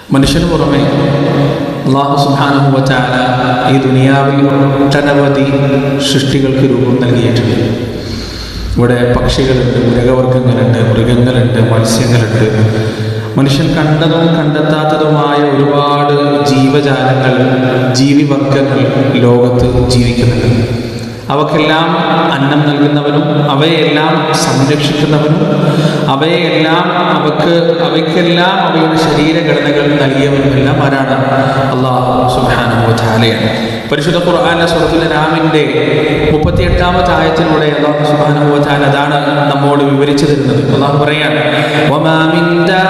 മനുഷ്യന് പുറമെ അള്ളാഹു സുഹാനുഭവച്ചാല ഈ ദുനിയാവിൽ ഒട്ടനവധി സൃഷ്ടികൾക്ക് രൂപം നൽകിയിട്ടുണ്ട് ഇവിടെ പക്ഷികളുണ്ട് മൃഗവർഗങ്ങളുണ്ട് മൃഗങ്ങളുണ്ട് മത്സ്യങ്ങളുണ്ട് മനുഷ്യൻ കണ്ടതും കണ്ടെത്താത്തതുമായ ഒരുപാട് ജീവജാലങ്ങൾ ജീവിവർഗങ്ങൾ ലോകത്ത് ജീവിക്കുന്നുണ്ട് അവക്കെല്ലാം അന്നം നൽകുന്നവനും അവയെല്ലാം സംരക്ഷിക്കുന്നവനും അവയെല്ലാം അവക്ക് അവയ്ക്കെല്ലാം അവയുടെ ശരീരഘടനകൾ നൽകിയവനുമെല്ലാം ആരാണ് അള്ളാഹു സുബാനുഭവചാലയാണ് പരിശുദ്ധ ഖുർആാന സുഹൃത്തുൽ രാമിൻ്റെ മുപ്പത്തിയെട്ടാമത്തെ ആയത്തിലൂടെ അള്ളാഹു സുബാനുഭവചാല അതാണ് നമ്മോട് വിവരിച്ചു തരുന്നത് അള്ളാഹു പറയാണ് "വമാ മിൻ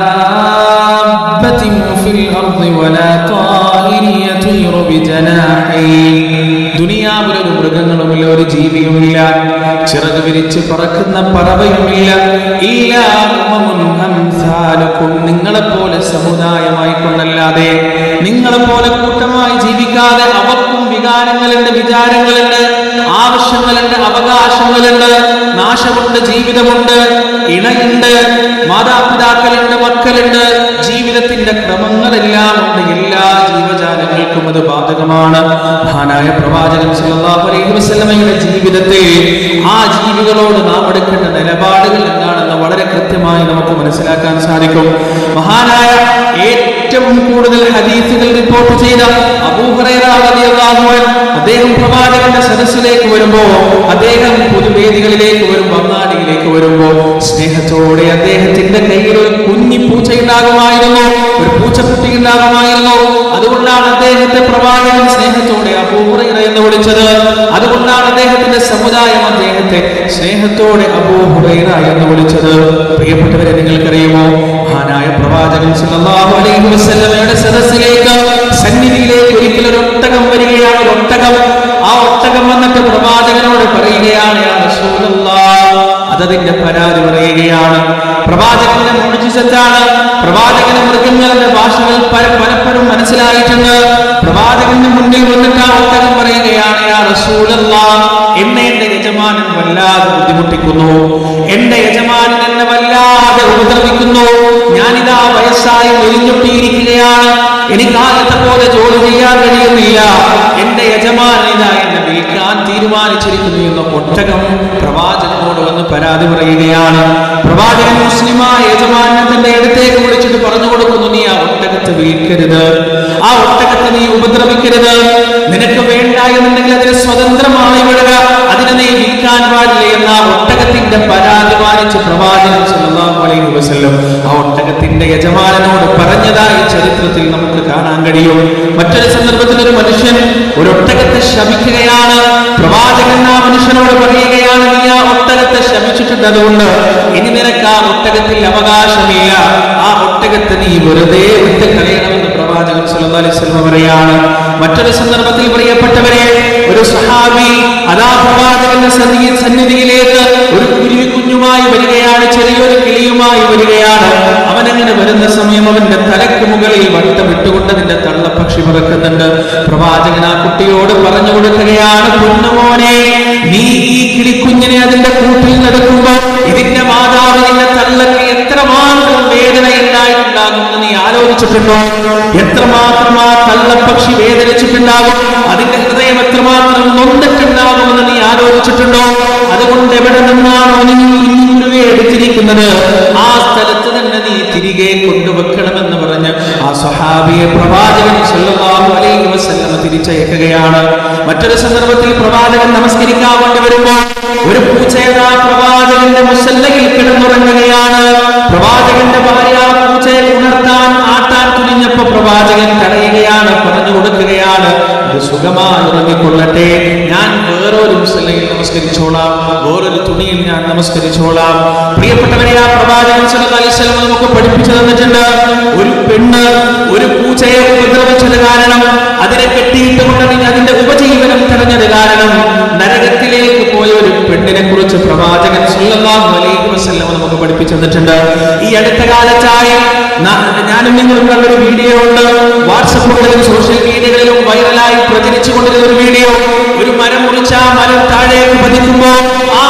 ദാബത്തിൻ ഫിൽ അർളി വലാ ത്വാഇരിൻ യതീറു ബിജനാഹിഹി." ദുനിയാവിലൊരു മൃഗങ്ങളുമില്ല ഒരു ജീവിയുമില്ല ചിറക് വിരിച്ച് പറക്കുന്ന പറവയുമില്ല ഇല്ലാ ഉമമുൻ അംസാലുക്കും നിങ്ങളെപ്പോലെ സമുദായമായി കൊണ്ടല്ലാതെ നിങ്ങളെപ്പോലെ കൂട്ടമായി ജീവിക്കാതെ അവർക്കും വികാരങ്ങളുണ്ട് വിചാരങ്ങളുണ്ട് ആവശ്യങ്ങളുണ്ട് അവകാശങ്ങളുണ്ട് നാശമുണ്ട് ജീവിതമുണ്ട് ഇണയുണ്ട് മാതാപിതാക്കളുണ്ട് മക്കളുണ്ട് ജീവിതത്തിന്റെ ക്രമങ്ങളെല്ലാം ഉണ്ട് എല്ലാ ജീവജാലങ്ങൾക്കും അത് ബാധകമാണ് മഹാനായ പ്രവാചകൻ സല്ലല്ലാഹു അലൈഹി വസല്ലമയുടെ ജീവിതത്തെ ആ ജീവികളോട് നാം എടുക്കേണ്ട നിലപാടുകൾ എന്താണെന്ന് വളരെ കൃത്യമായി നമുക്ക് മനസ്സിലാക്കാൻ സാധിക്കും മഹാനായ ഏറ്റവും കൂടുതൽ ഹദീസുകൾ റിപ്പോർട്ട് ചെയ്ത അബൂ ഹുറൈറ റളിയല്ലാഹു അൻഹു അദ്ദേഹം പ്രവാചകന്റെ സദസ്സിലേക്ക് വരുമ്പോ അദ്ദേഹം പൊതുവേദികളിലേക്ക് വരുമ്പോ അങ്ങാടിയിലേക്ക് വരുമ്പോ സ്നേഹത്തോടെ അദ്ദേഹത്തിന്റെ കയ്യിൽ ഒരു കുഞ്ഞി പൂച്ച ഉണ്ടാകുമായിരുന്നു ഒരു പൂച്ചക്കുട്ടി ഉണ്ടാകുമായിരുന്നു അതുകൊണ്ടാണ് അദ്ദേഹത്തെ പ്രവാചകൻ സ്നേഹത്തോടെ അബൂഹുറൈറ എന്ന് വിളിച്ചത് അതുകൊണ്ടാണ് അദ്ദേഹത്തിന്റെ സമുദായം അദ്ദേഹത്തെ സ്നേഹത്തോടെ അബൂഹുറൈറ എന്ന് വിളിച്ചത് പ്രിയപ്പെട്ടവരെ നിങ്ങൾക്കറിയുമോ മഹാനായ പ്രവാചകൻ സല്ലല്ലാഹു അലൈഹി വസല്ലമയുടെ സദസ്സിലേക്ക് സന്നിധിയിലേക്ക് ഒരിക്കൽ ഒരു ഒട്ടകം വരികയാണ് ഒരു ഒട്ടകം ആ ഒട്ടകം വന്നിട്ട് പ്രവാചകനോട് പറയുകയാണ് "യാ റസൂലല്ലാഹ്" അതതിന്റെ പരാതി പറയുകയാണ് പ്രവാചകന്റെ മുഴുജിസത്താണ് പ്രവാചകന് മൃഗങ്ങളുടെ ഭാഷകൾ പല- പലപ്പോഴും മനസ്സിലായിട്ടുണ്ട് പ്രവാചകന്റെ മുന്നിൽ വന്നിട്ട് ആ ഒട്ടകം പറയുകയാണ് "യാ റസൂലല്ലാഹ്, എന്നെ എന്റെ യജമാനൻ വല്ലാതെ ബുദ്ധിമുട്ടിക്കുന്നു എന്റെ യജമാനൻ എന്നെ വല്ലാതെ ഉപദ്രവിക്കുന്നു ഞാനിതാ വയസ്സായി ഒരിഞ്ഞൊട്ടിയിരിക്കുകയാണ് എനിക്ക് ആദ്യത്തെ പോലെ ജോലി ചെയ്യാൻ കഴിയുന്നില്ല എന്റെ യജമാനൻ ഇതാ എന്നെ വിൽക്കാൻ തീരുമാനിച്ചിരിക്കുന്നു എന്ന ഒട്ടകം പ്രവാചകനോട് വന്ന് പരാതി പറയുകയാണ് പ്രവാചകൻ മുസ്ലിമായ യജമാനെ തന്റെ അടുത്തേക്ക് വിളിച്ചിട്ട് പറഞ്ഞു കൊടുക്കുന്നു നീ ആ ഒട്ടകത്തെ വിൽക്കരുത് ആ ഒട്ടകത്തെ നീ ഉപദ്രവിക്കരുത് നിനക്ക് വേണ്ട എന്നുണ്ടെങ്കിൽ അതിനെ സ്വതന്ത്രമായി വിടുക അതിനെ നീ വിൽക്കാൻ പാടില്ല എന്ന ആ ഒട്ടകത്തിന്റെ പരാതി വായിച്ച് പ്രവാചകൻ സല്ലല്ലാഹു അലൈഹി വസല്ലം ആ ഒട്ടകത്തിന്റെ യജമാനനോട് പറഞ്ഞതായി ചരിത്രത്തിൽ നമുക്ക് കാണാൻ കഴിയും മറ്റൊരു സന്ദർഭത്തിൽ ഒരു മനുഷ്യൻ ഒരു ഒട്ടകത്തെ ശപിക്കുകയാണ് പ്രവാചകൻ ആ മനുഷ്യനോട് പറയുകയാണ് നീ ആ ഒട്ടകത്തെ ശപിച്ചിട്ടുണ്ട് അതുകൊണ്ട് ഇനി നിനക്ക് ആ ഒട്ടകത്തിൽ അവകാശമില്ല ആ ഒട്ടകത്തെ നീ വെറുതെ വിട്ട് കളയണമെന്ന് പ്രവാചകൻ സല്ലല്ലാഹു അലൈഹി വസല്ലം പറയാണ് മറ്റൊരു സന്ദർഭത്തിൽ പ്രിയപ്പെട്ടവരെ ഒരു സഹാബി അതാ പ്രവാചകന്റെ സന്നിധി സന്നിധിയിലേക്ക് ഒരു കുരുവി കുഞ്ഞുമായി വരികയാണ് ചെറിയൊരു കിളിയുമായി വരികയാണ് അവൻ അങ്ങനെ വരുന്ന സമയം അവന്റെ തലക്ക് മുകളിൽ വട്ടമിട്ടുകൊണ്ട് അതിന്റെ തള്ളപ്പക്ഷി പറക്കുന്നുണ്ട് പ്രവാചകൻ ആ കുട്ടിയോട് പറഞ്ഞു കൊടുക്കുകയാണ് പൊന്നുമോനെ നീ ഈ കിളിക്കുഞ്ഞിനെ അതിന്റെ കൂട്ടിൽ നടക്കുമ്പോ ഇതിന്റെ മാതാവ് നിന്റെ തള്ളക്ക് എത്രമാത്രം വേദന ഉണ്ടായിട്ടുണ്ടാകുമെന്ന് നീ ആലോചിച്ചിട്ടുണ്ടോ എത്രമാത്രം ആ തള്ളപ്പക്ഷി വേദനിച്ചിട്ടുണ്ടാകും അതിന്റെ ഹൃദയം എത്രമാത്രം നൊന്നിട്ടുണ്ടാകുമെന്ന് നീ ആലോചിച്ചിട്ടുണ്ടോ അതുകൊണ്ട് എവിടെ നിന്നാണോ നീ കുഞ്ഞുകുരുവെ എടുത്തിരിക്കുന്നത് ആ സ്ഥലത്ത് തന്നെ നീ തിരികെ കൊണ്ടുവെക്കണമെന്ന് പറഞ്ഞ് ആ സ്വഹാബിയെ പ്രവാചകൻ സല്ലല്ലാഹു അലൈഹി വസല്ലമ തിരിച്ചയക്കുകയാണ് മറ്റൊരു സന്ദർഭത്തിൽ പ്രവാചകൻ നമസ്കരിക്കാൻ വേണ്ടി വരുമ്പോ ഒരു പൂച്ചയുടെ ആ പ്രവാചകന്റെ മുസല്ലയിൽ കിടന്നുറങ്ങുകയാണ് പ്രവാചകന്റെ ഭാര്യ ആ പൂച്ചയെ ഉണർത്താൻ ആട്ടാൻ തുനിഞ്ഞപ്പോ പ്രവാചകൻ തടയുകയാണ് പറഞ്ഞു കൊടുക്കുകയാണ് അത് സുഖമായി ഉറങ്ങിക്കൊള്ളട്ടെ ഞാൻ വേറൊരു മുസല്ലയിൽ നമസ്കരിച്ചോളാം വേറൊരു തുണിയിൽ ഞാൻ നമസ്കരിച്ചോളാം പ്രിയപ്പെട്ടവരെ ആ പ്രവാചകൻ സല്ലല്ലാഹു അലൈഹി വസല്ലം നമുക്ക് പഠിപ്പിച്ചു തന്നിട്ടുണ്ട് ഒരു പെണ്ണ് ഒരു പൂച്ചയെ ഉപദ്രവിച്ചത് കാരണം അതിനെ കെട്ടിയിട്ടുകൊണ്ട് അതിന്റെ ഉപജീവനം തെരഞ്ഞത് കാരണം നരകത്തിലേക്ക് പോയ ഒരു പെണ്ണിനെ കുറിച്ച് പ്രവാചകൻ സല്ലല്ലാഹു അലൈഹി വസല്ലം നമുക്ക് പഠിപ്പിച്ചു തന്നിട്ടുണ്ട് ഈ അടുത്ത കാലത്തായി ന- ഞാനും നിങ്ങളും കണ്ടൊരു വീഡിയോ ഉണ്ട് വാട്സപ്പുകളിലും സോഷ്യൽ മീഡിയകളിലും വൈറലായി പ്രചരിച്ചു കൊണ്ടിരുന്ന ഒരു വീഡിയോ ഒരു മരം മുറിച്ച ആ മരം താഴേക്ക് പതിക്കുമ്പോ ആ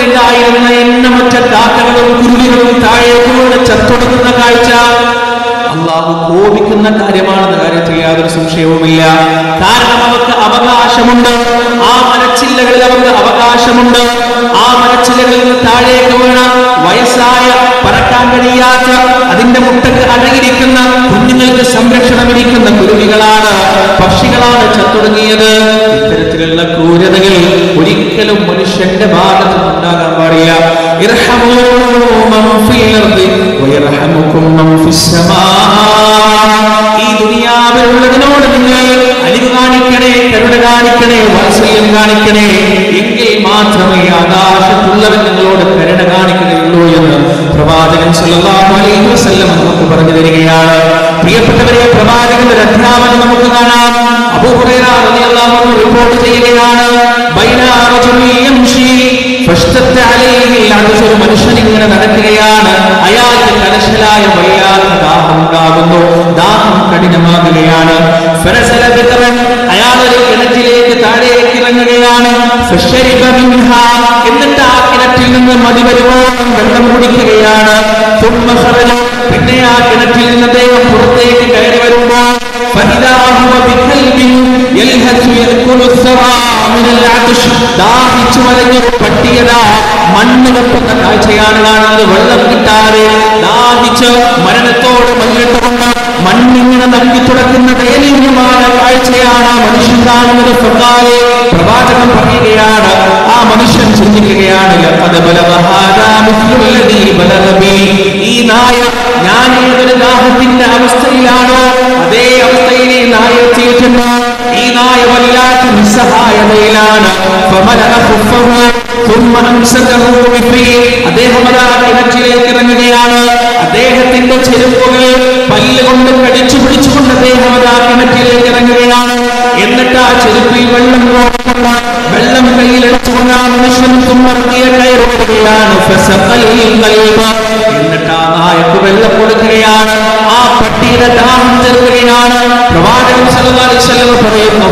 മരത്തിലുണ്ടായിരുന്ന എണ്ണമറ്റ കാക്കകളും കുരുവികളും താഴേക്ക് വീണ് ചത്തൊടുക്കുന്ന കാഴ്ച അള്ളാഹു കോപിക്കുന്ന കാര്യമാണെന്ന കാര്യത്തിൽ യാതൊരു സംശയവുമില്ല കാരണം അവർക്ക് അവകാശമുണ്ട് ആ മരച്ചില്ലകളിൽ അവർക്ക് അവകാശമുണ്ട് ആ മരച്ചില്ലകളിൽ നിന്ന് താഴേക്ക് വീണ വയസ്സായ പറക്കാൻ കഴിയാത്ത അതിന്റെ മുട്ടക്ക് അടങ്ങിയിരിക്കുന്ന കുഞ്ഞുങ്ങൾക്ക് സംരക്ഷണമിരിക്കുന്ന കുരുവികളാണ് പക്ഷികളാണ് ചത്തൊടുങ്ങിയത് ഇത്തരത്തിലുള്ള ക്രൂരതകൾ ഒരിക്കലും മനുഷ്യന്റെ ഭാഗത്ത് ഉണ്ടാകാൻ പാടില്ല ഇർഹമൂ മൻ ഫിൽ അർദി വയർഹമുക്കും മൻ ഫിസ് സമാ. ഈ ദുനിയാവിലുള്ളതിനോട് നിങ്ങൾ അലിവ് കാണിക്കണേ കരുണ കാണിക്കണേ വാത്സല്യം കാണിക്കണേ എങ്കിൽ മാത്രമേ ആകാശത്തുള്ളവൻ നിങ്ങളോട് കരുണ കാണിക്കുകയുള്ളൂ എന്ന് പ്രവാചകൻ സല്ലല്ലാഹു അലൈഹി വസല്ലം നമുക്ക് പറഞ്ഞു തരികയാണ് പ്രിയപ്പെട്ടവരെ പ്രവാചകന്റെ ഒരു അധ്യാപനം നമുക്ക് കാണാം അബൂ ഹുറൈറ റളിയല്ലാഹു അൻഹു റിപ്പോർട്ട് ചെയ്യുകയാണ് ബൈന റജുലിൻ യംശി ഫഷ്തത്ത അലൈഹി അൽഅത്സ് ഒരു മനുഷ്യൻ ഇങ്ങനെ നടക്കുകയാണ് അയാൾക്ക് കലശലായ വയ്യാത്ത ദാഹം ഉണ്ടാകുന്നു ദാഹം കഠിനമാകുകയാണ് ഫനസല ബിതറൻ അയാൾ ഒരു കിണറ്റിലേക്ക് താഴേക്ക് ഇറങ്ങുകയാണ് ഫശരിബ മിൻഹാ എന്നിട്ട് ആ കിണറ്റിൽ നിന്ന് മതി വരുവോളം വെള്ളം കുടിക്കുകയാണ് തുമ്മ ഖറജ പിന്നെ ആ കിണറ്റിൽ നിന്ന് അദ്ദേഹം പുറത്തേക്ക് കയറി വരുമ്പോൾ فإذا هو بكلب يلهث يأكل الثرى من العطش ദാഹിച്ചു വലഞ്ഞ ഒരു പട്ടിയത മണ്ണ് വെപ്പുന്ന കാഴ്ചയാണ് കാണുന്നത് വെള്ളം കിട്ടാതെ ദാഹിച്ച് മരണത്തോട് മല്ലിട്ടുകൊണ്ട് മണ്ണിങ്ങനെ നക്കി തുടക്കുന്ന ദയനീയമായ കാഴ്ചയാണ് ആ മനുഷ്യൻ കാണുന്നത് ഫഖാലെ പ്രവാചകൻ പറയുകയാണ് ആ മനുഷ്യൻ ചിന്തിക്കുകയാണ് ലഖദ ബലഗ ഹാദാ മിസ്ലു അല്ലദീ ബലഗ ബി ഈ നായ ഞാൻ ഏതൊരു ദാഹത്തിന്റെ അവസ്ഥയിലാണോ അതേ അവസ്ഥയിൽ ഈ നായ എത്തിയിട്ടുണ്ട് ഈ നായ വല്ലാത്ത നിസ്സഹായതയിലാണ് ഫമലഅ ഖുഫഹു ثم أمسكه بفيه അദ്ദേഹം അതാ കിണറ്റിലേക്ക് ഇറങ്ങുകയാണ് അദ്ദേഹത്തിന്റെ ചെരുപ്പുകൾ പല്ലുകൊണ്ട് കടിച്ചു പിടിച്ചുകൊണ്ട് അദ്ദേഹം അതാ കിണറ്റിലേക്ക് ഇറങ്ങുകയാണ് എന്നിട്ട് ആ ചെരുപ്പിൽ വെള്ളം കോർക്കുന്ന വെള്ളം കയ്യിലെടുത്തുകൊണ്ട് ആ മനുഷ്യൻ തുമ്മർത്തിയ കയറി വരികയാണ് ഫസഖൽ ഖൽബ. എന്നിട്ട് ആ നായക്ക് വെള്ളം കൊടുക്കുകയാണ് ആ പട്ടിയുടെ ദാഹം തീർക്കുകയാണ് പ്രവാചകൻ സല്ലല്ലാഹു അലൈഹി വസല്ലം പറയുന്നു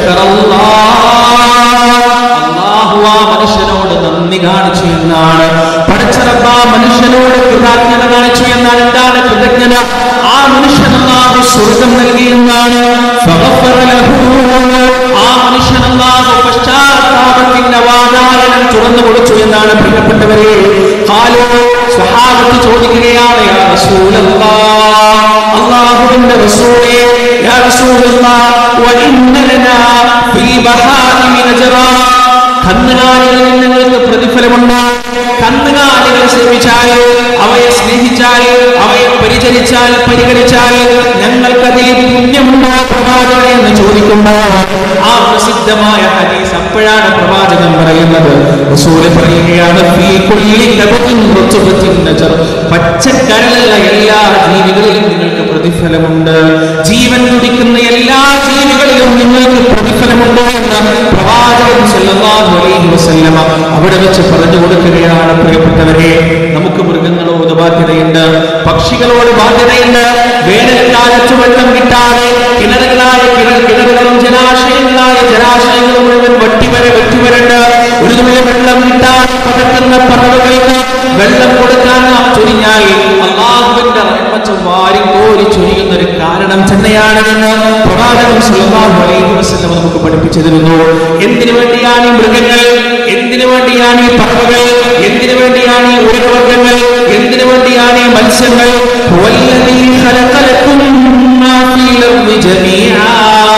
ഫശക്കറല്ലാഹ് അള്ളാഹു ആ മനുഷ്യനോട് നന്ദി കാണിച്ചു എന്നാണ് പടച്ചറപ്പ ആ മനുഷ്യനോട് കൃതജ്ഞത കാണിച്ചു എന്നാണ് എന്താണ് കൃതജ്ഞത ആ മനുഷ്യൻ അള്ളാഹു സ്വർഗം നൽകി എന്നാണ് ഫഗഫറ ലഹു. ആ മനുഷ്യൻ അള്ളാഹു പശ്ചാത്താപത്തിന്റെ വാതായനം തുറന്നു കൊടുത്തു എന്നാണ് പ്രിയപ്പെട്ടവരെ ഖാലു സ്വഹാബത്ത് ചോദിക്കുകയാണ് യാ റസൂലല്ലാഹ് അള്ളാഹുവിന്റെ റസൂലേ യാ റസൂലല്ലാഹ് വഇന്ന ലനാ ഫിൽ ബഹാഇമി നജറാ കന്നുകാലികളിൽ നിങ്ങൾക്ക് പ്രതിഫലമുണ്ടോ കന്നുകാലികൾ സേവിച്ചാൽ അവയെ സ്നേഹിച്ചാൽ അവയെ പരിചരിച്ചാൽ പരിഗണിച്ചാൽ ഞങ്ങൾക്കതിൽ പുണ്യമുണ്ടോ പ്രവാചകനെ എന്ന് ചോദിക്കുമ്പോൾ ആ പ്രസിദ്ധമായ ഹദീസ് അപ്പോഴാണ് പ്രവാചകൻ പറയുന്നത് റസൂല് പറയുകയാണ് "ഫീ കുല്ലി നബത്തിൻ റുത്ബത്തിൻ നജർ." പച്ചക്കരലുള്ള എല്ലാ ജീവികളിലും നിങ്ങൾക്ക് പ്രതിഫലമുണ്ട് ജീവൻ തുടിക്കുന്ന എല്ലാ ജീവികളിലും നിങ്ങൾക്ക് പ്രതിഫലമുണ്ട് എന്ന് പ്രവാചകൻ സല്ലല്ലാഹു അലൈഹി വസല്ലമ അവിടെ വെച്ച് പറഞ്ഞു കൊടുക്കുകയാണ് പ്രിയപ്പെട്ടവരെ നമുക്ക് മൃഗങ്ങളോട് ബാധ്യതയുണ്ട് പക്ഷികളോട് ബാധ്യതയുണ്ട് വേനൽക്കാലത്ത് വെള്ളം കിട്ടാതെ കിണറുകളായ കിണർ കിണറുകളും ജലാശയങ്ങളായ ജലാശയങ്ങളും മുഴുവൻ വട്ടിവരെ വെട്ടിവരണ്ട് ഒരു തുള്ളി വെള്ളം കിട്ടാതെ പകർത്തുന്ന പറവുകൾക്ക് വെള്ളം കൊടുക്കാൻ നാം ചൊരിഞ്ഞാൽ അള്ളാഹുവിന്റെ റഹ്മത്ത് വാരിക്കോരി ചൊരിയുന്ന ഒരു കാരണം തന്നെയാണെന്ന് പ്രവാചകൻ സല്ലല്ലാഹു അലൈഹി വസല്ലം നമുക്ക് പഠിപ്പിച്ചു തരുന്നു എന്തിനു വേണ്ടിയാണ് ഈ മൃഗങ്ങൾ എന്തിനു വേണ്ടിയാണ് ഈ പറവകൾ എന്തിനു വേണ്ടിയാണ് ഈ ഉരകവർഗ്ഗങ്ങൾ എന്തിനു വേണ്ടിയാണ് ഈ മത്സ്യങ്ങൾ ഹുവല്ലദീ ഖലഖലക്കും മാ ഫീൽ അർദി ജമീആ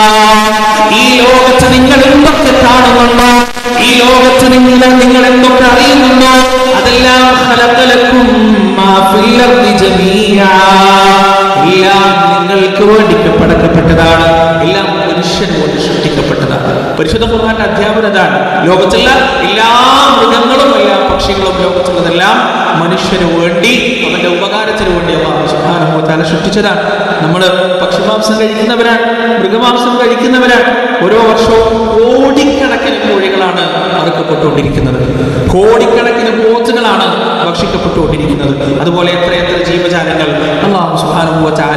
ഈ ലോകത്ത് നിങ്ങൾ എന്തൊക്കെ കാണുന്നുണ്ടോ ഈ ലോകത്ത് നിങ്ങൾ നിങ്ങൾ എന്തൊക്കെ അറിയുന്നുണ്ടോ അതെല്ലാം ഖലഖലക്കും മാ ഫിൽ അർദി ജമീആ എല്ലാം നിങ്ങൾക്ക് വേണ്ടി പടക്കപ്പെട്ടതാണ് എല്ലാം മനുഷ്യന് വേണ്ടി സൃഷ്ടിക്കപ്പെട്ടതാണ് പരിശുദ്ധ ഖുർആന്റെ അധ്യാപനതാണ് ലോകത്തുള്ള എല്ലാ മൃഗങ്ങളും എല്ലാ പക്ഷികളും ലോകത്തുള്ളതെല്ലാം മനുഷ്യന് വേണ്ടി അവന്റെ ഉപകാരത്തിന് വേണ്ടി അള്ളാഹു സുബ്ഹാനഹു വ തആല സൃഷ്ടിച്ചതാണ് നമ്മൾ പക്ഷിമാംസം കഴിക്കുന്നവരാണ് മൃഗമാംസം കഴിക്കുന്നവരാണ് ഓരോ വർഷവും കോടിക്കണക്കിന് കോഴികളാണ് അറുക്കപ്പെട്ടുകൊണ്ടിരിക്കുന്നത് കോടിക്കണക്കിന് പോത്തുകളാണ് ഭക്ഷിക്കപ്പെട്ടുകൊണ്ടിരിക്കുന്നത് അതുപോലെ എത്ര എത്ര ജീവജാലങ്ങൾ അള്ളാഹു സുബ്ഹാനഹു വ തആല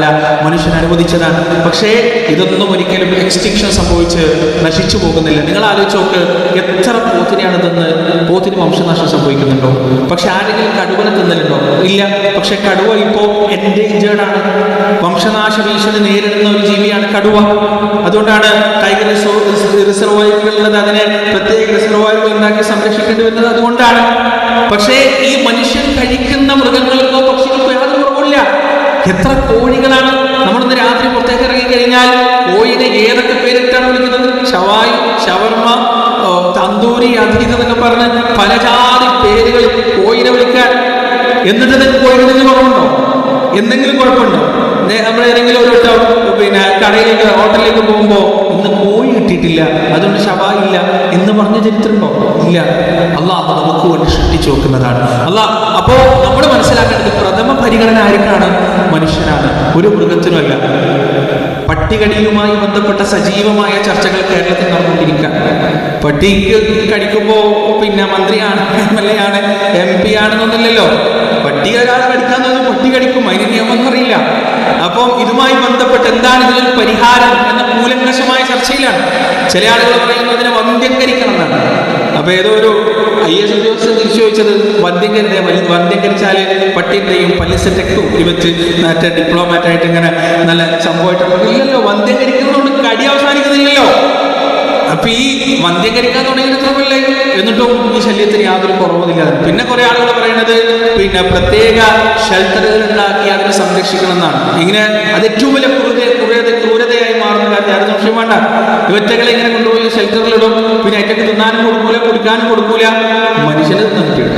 മനുഷ്യൻ അനുവദിച്ചതാണ് പക്ഷേ ഇതൊന്നും ഒരിക്കലും എക്സ്റ്റിങ്ഷൻ സംഭവിച്ച് നശിച്ചു പോകുന്നില്ല നിങ്ങൾ ആലോചിച്ച് നോക്ക് എത്ര പോത്തിനെയാണ് തിന്ന് പോത്തിന് വംശനാശം സംഭവിക്കുന്നുണ്ടോ പക്ഷെ ആരെങ്കിലും കടുവനെ തിന്നലുണ്ടോ ഇല്ല പക്ഷെ കടുവ ഇപ്പോൾ എൻഡേഞ്ചേർഡ് ആണ് വംശനാശ ഭീഷണി നേരിടുന്ന ഒരു ജീവിയാണ് കടുവ അതുകൊണ്ടാണ് ടൈഗർ റിസർവായറുകളുള്ളത് അതിനെ പ്രത്യേക റിസർവായറുകൾ ഉണ്ടാക്കി സംരക്ഷിക്കേണ്ടി വരുന്നത് അതുകൊണ്ടാണ് പക്ഷേ ഈ മനുഷ്യൻ കഴിക്കുന്ന മൃഗങ്ങൾക്കോ പക്ഷികൾക്കോ യാതൊരു കുറവില്ല എത്ര കോഴികളാണ് നമ്മളിന്ന് രാത്രി പുറത്തേക്ക് ഇറങ്ങി കഴിഞ്ഞാൽ കോഴിനെ ഏതൊക്കെ പേരിട്ടാണ് വിളിക്കുന്നത് ഷവായി ഷവർമ്മ ഓ, തന്തൂരി അതീത് എന്നൊക്കെ പറഞ്ഞ് പലജാതി പേരുകൾ കോഴിനെ വിളിക്കാൻ എന്നിട്ട് നിങ്ങൾക്ക് കോഴികളിൽ കുറവുണ്ടോ എന്തെങ്കിലും കുഴപ്പമുണ്ടോ നേ- നമ്മൾ ഏതെങ്കിലും ഒരു വട്ടം പിന്നെ കടയിലേക്ക് ഹോട്ടലിലേക്ക് പോകുമ്പോൾ ഇന്ന് കോഴി കിട്ടിയിട്ടില്ല അതുകൊണ്ട് ഷവായി ഇല്ല എന്ന് പറഞ്ഞ ചരിത്രമുണ്ടോ ഇല്ല അള്ളാഹ് നമുക്ക് വേണ്ടി സൃഷ്ടിച്ചു നോക്കുന്നതാണ് അള്ളാഹ് അപ്പോ നമ്മൾ മനസ്സിലാക്കേണ്ടത് പ്രഥമ പരിഗണന ആർക്കാണ് മനുഷ്യനാണ് ഒരു മൃഗത്തിനുമല്ല പട്ടികടിയുമായി ബന്ധപ്പെട്ട സജീവമായ ചർച്ചകൾ കേരളത്തിൽ നടന്നുകൊണ്ടിരിക്കുക പട്ടിക്ക് കടിക്കുമ്പോൾ പിന്നെ മന്ത്രിയാണ് എം എൽ എ ആണ് എം പി ആണെന്നൊന്നുമില്ലല്ലോ പട്ടി ഒരാളെ കടിക്കാൻ തോന്നുന്നു പട്ടി കടിക്കും അതിന് നിയമമൊന്നും അറിയില്ല അപ്പം ഇതുമായി ബന്ധപ്പെട്ട് എന്താണ് ഇതിനൊരു പരിഹാരം എന്ന മൂലങ്കശമായ ചർച്ചയിലാണ് ചില ആളുകൾ പറയുന്നത് അതിനെ വന്ധ്യംകരിക്കണം എന്നാണ് അപ്പൊ ഏതോ ഒരു ഐ എസ് ഉദ്യോഗസ്ഥൻ തിരിച്ചു ചോദിച്ചത് വന്ധ്യങ്കരുടെ വന്ധ്യംകരിച്ചാൽ പട്ടിന്റെയും പല്ലിസെറ്റൊക്കെ വെച്ച് മറ്റേ ഡിപ്ലോമാറ്റ് ആയിട്ട് ഇങ്ങനെ നല്ല സംഭവമായിട്ട് ഇല്ലല്ലോ വന്ധ്യംകരിക്കുന്നതുകൊണ്ട് കടി അവസാനിക്കുന്നില്ലല്ലോ അപ്പൊ ഈ വന്ധ്യംകരിക്കാൻ തുടങ്ങിയ എത്ര കൊല്ലേ എന്നിട്ടും ഈ ശല്യത്തിന് യാതൊരു കുറവുമില്ല പിന്നെ കുറെ ആളുകൾ പറയുന്നത് പിന്നെ പ്രത്യേക ഷെൽട്ടറുകൾ ഉണ്ടാക്കി അതിനെ സംരക്ഷിക്കണം എന്നാണ് ഇങ്ങനെ അത് ഏറ്റവും വലിയ ക്രൂരത ക്രൂരത ക്രൂരതയായി മാറുന്ന കാര്യം ആരും സംശയം വേണ്ട ഇവറ്റകളെ ഇങ്ങനെ കൊണ്ടുപോയി ഷെൽട്ടറിലിടും പിന്നെ ഏറ്റക്ക് തിന്നാനും കൊടുക്കൂല കുടിക്കാനും കൊടുക്കൂല മനുഷ്യന് തിന്നിട്ടുണ്ട്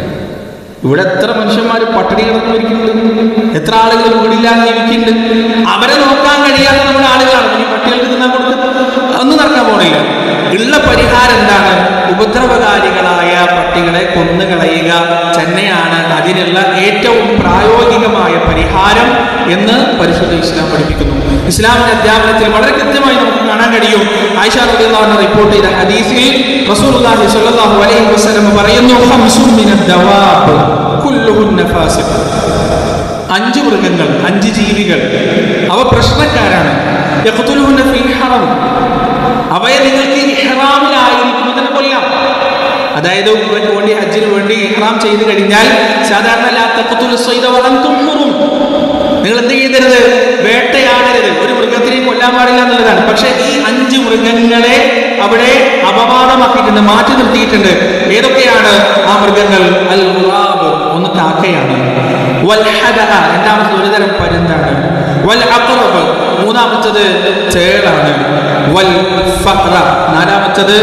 ഇവിടെ എത്ര മനുഷ്യന്മാർ പട്ടിണി കിടന്നു ഇരിക്കുന്നുണ്ട് എത്ര ആളുകൾ വീടില്ലാതെ ജീവിക്കുന്നുണ്ട് അവരെ നോക്കാൻ കഴിയാത്ത നമ്മുടെ ആളുകളാണ് ഈ പട്ടികൾക്ക് തിന്നാൻ കൊടുക്കുന്നത് ഒന്നും നടക്കാൻ പോണില്ല ഉള്ള പരിഹാരം എന്താണ് ഉപദ്രവകാരികളായ പട്ടികളെ കൊന്നുകളയുക തന്നെയാണ് അതിനുള്ള ഏറ്റവും പ്രായോഗികമായ പരിഹാരം എന്ന് പരിശുദ്ധ ഇസ്ലാം പഠിപ്പിക്കുന്നു ഇസ്ലാമിന്റെ അധ്യാപനത്തിൽ വളരെ കൃത്യമായി നമുക്ക് കാണാൻ കഴിയും ആയിഷ റളിയല്ലാഹു റിപ്പോർട്ട് ചെയ്ത ഹദീസിൽ റസൂലുള്ളാഹി സ്വല്ലല്ലാഹു അലൈഹി വസല്ലം പറയുന്നു ഖംസുൻ മിനദ് ദവാബ് കുല്ലുഹുന്ന ഫാസിഖ് അഞ്ച് മൃഗങ്ങൾ അഞ്ച് ജീവികൾ അവ പ്രശ്നക്കാരാണ് യഖ്തുലുഹുന്ന ഫിൽ ഹറം അവയെ നിങ്ങൾക്ക് ഇഹ്റാമിലായിരിക്കുമ്പോൾ തന്നെ കൊല്ലാം അതായത് ഇവർക്ക് വേണ്ടി ഹജ്ജിന് വേണ്ടി ഇഹ്റാം ചെയ്ത് കഴിഞ്ഞാൽ സാധാരണ ലാ തഖ്തുലു സ്വൈദ വഅൻതും ഹുറും നിങ്ങൾ എന്ത് ചെയ്തരുത് വേട്ടയാടരുത് ഒരു മൃഗത്തിനെയും കൊല്ലാൻ പാടില്ല എന്നുള്ളതാണ് പക്ഷെ ഈ അഞ്ച് മൃഗങ്ങളെ അവിടെ അപവാദമാക്കിയിട്ടുണ്ട് മാറ്റി നിർത്തിയിട്ടുണ്ട് ഏതൊക്കെയാണ് ആ മൃഗങ്ങൾ അൽ ഖുറാബ് ഒന്ന് കാക്കയാണ് വൽ ഹദഅ രണ്ടാമത്തത് ഒരുതരം പരുന്താണ് വൽ അഖറബ് മൂന്നാമത്തത് തേളാണ് വൽ ഫഖ്റ നാലാമത്തത്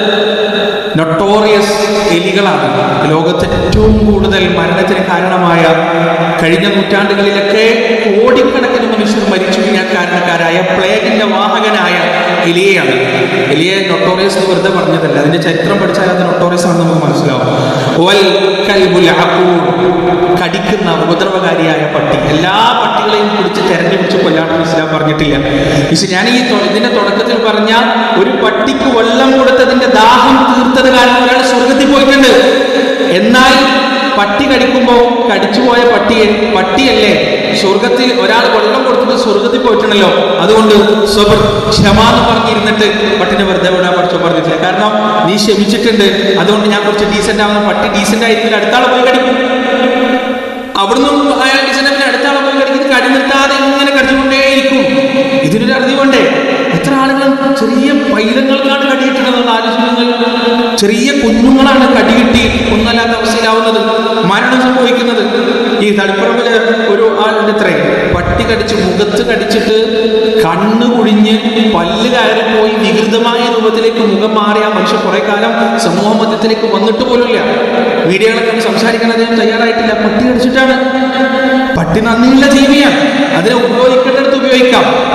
നൊട്ടോറിയസ് എലികളാണ് ലോകത്ത് ഏറ്റവും കൂടുതൽ മരണത്തിന് കാരണമായ കഴിഞ്ഞ നൂറ്റാണ്ടുകളിലൊക്കെ കോടിക്കണക്കിന് മനുഷ്യർ മരിച്ചു വീഴാൻ കാരണക്കാരായ പ്ലേഗിന്റെ വാഹകനായ എലിയെയാണ് എലിയെ നൊട്ടോറിയസ് എന്ന് വെറുതെ പറഞ്ഞതല്ല അതിന്റെ ചരിത്രം പഠിച്ചാൽ അത് നൊട്ടോറിയസ് ആണെന്ന് നമുക്ക് മനസ്സിലാവും വൽ കൽബുൽ അഖൂർ കടിക്കുന്ന ഉപദ്രവകാരിയായ പട്ടി എല്ലാ പട്ടികളെയും പിടിച്ച് തെരഞ്ഞു പിടിച്ച് കൊല്ലാണെന്ന് ഇസ്ലാം പറഞ്ഞിട്ടില്ല പക്ഷെ ഞാൻ ഈ തൊ- ഇതിന്റെ തുടക്കത്തിൽ പറഞ്ഞ ഒരു പട്ടിക്ക് വെള്ളം കൊടുത്തതിന്റെ ദാഹം തീർത്തത് കാരണം ഒരാൾ സ്വർഗത്തിൽ പോയിട്ടുണ്ട് എന്നാൽ പട്ടി കടിക്കുമ്പോൾ കടിച്ചുപോയ പട്ടിയെ പട്ടിയല്ലേ സ്വർഗത്തിൽ ഒരാൾ വെള്ളം കൊടുത്തിട്ട് സ്വർഗത്തിൽ പോയിട്ടുണ്ടല്ലോ അതുകൊണ്ട് സ്വബർ ക്ഷമ എന്ന് പറഞ്ഞിരുന്നിട്ട് പട്ടിനെ വെറുതെ വിടാൻ പഠിച്ചോ പറഞ്ഞിട്ടില്ല കാരണം നീ ക്ഷമിച്ചിട്ടുണ്ട് അതുകൊണ്ട് ഞാൻ കുറച്ച് ഡീസന്റ് ആവുന്ന പട്ടി ഡീസന്റ് ആയിരിക്കില്ല അടുത്താളെ പോയി കടിക്കും അവിടുന്ന് അയാൾ ഡിസൈനപ്പിന് അടുത്ത ആളെ പോയി കടിക്കുന്നത് കടി നിർത്താതെ ഇങ്ങനെ കടിച്ചുകൊണ്ടേയിരിക്കും ഇതിനൊരു അറുതി വേണ്ടേ എത്ര ആളുകൾ ചെറിയ പൈലങ്ങൾക്കാണ് കടിയിട്ടുള്ളത് ആലോചിക്കുന്നത് ചെറിയ കുഞ്ഞുങ്ങളാണ് കടികിട്ടി ഒന്നല്ലാത്ത അവസ്ഥയിലാവുന്നത് മരണം സംഭവിക്കുന്നത് ഈ തളിപ്പറമ്പില് ഒരു ആളുടെ അത്രേ പട്ടി കടിച്ച് മുഖത്ത് കടിച്ചിട്ട് കണ്ണ് കുഴിഞ്ഞ് പല്ല് കയറി പോയി വികൃതമായ രൂപത്തിലേക്ക് മുഖം മാറി ആ മനുഷ്യൻ കുറെ കാലം സമൂഹ മധ്യത്തിലേക്ക് വന്നിട്ട് പോലുമില്ല മീഡിയകളൊക്കെ സംസാരിക്കാൻ അദ്ദേഹം തയ്യാറായിട്ടില്ല പട്ടി കടിച്ചിട്ടാണ് പട്ടി നന്ദിയുള്ള ജീവിയാണ് അതിനെ ഉപയോഗിക്കേണ്ടടുത്ത് ഉപയോഗിക്കാം വേട്ടക്ക്